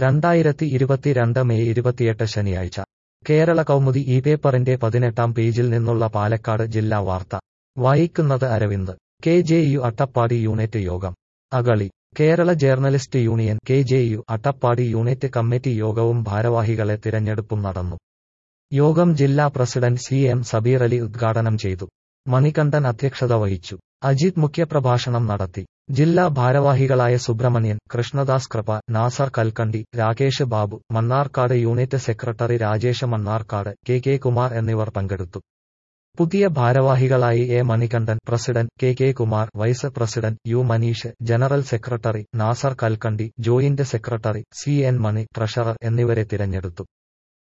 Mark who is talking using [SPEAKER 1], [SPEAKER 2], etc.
[SPEAKER 1] രണ്ടായിരത്തി ഇരുപത്തിരണ്ട് മെയ് ഇരുപത്തിയെട്ട് ശനിയാഴ്ച കേരള കൗമുദി ഈ പേപ്പറിന്റെ പതിനെട്ടാം പേജിൽ നിന്നുള്ള പാലക്കാട് ജില്ലാ വാർത്ത വായിക്കുന്നത് Aravind K J U Attappadi unit യോഗം അകളി Kerala journalist union K J U Attappadi unit committee യോഗവും ഭാരവാഹികളെ തിരഞ്ഞെടുപ്പും നടന്നു യോഗം ജില്ലാ president C M Sabeer Ali ഉദ്ഘാടനം ചെയ്തു മണികണ്ഠൻ അധ്യക്ഷത വഹിച്ചു അജിത് മുഖ്യപ്രഭാഷണം നടത്തി ജില്ലാ ഭാരവാഹികളായ Subramanian Krishnadas Kripa Nasar Kalkandi Rakesh Babu Mannarkkad unit secretary Rajesh Mannarkkad K K Kumar എന്നിവർ പങ്കെടുത്തു പുതിയ ഭാരവാഹികളായി A Manikandan president K K Kumar vice president U Manish general secretary Nasar Kalkandi joint secretary C N Mani treasurer എന്നിവരെ തിരഞ്ഞെടുത്തു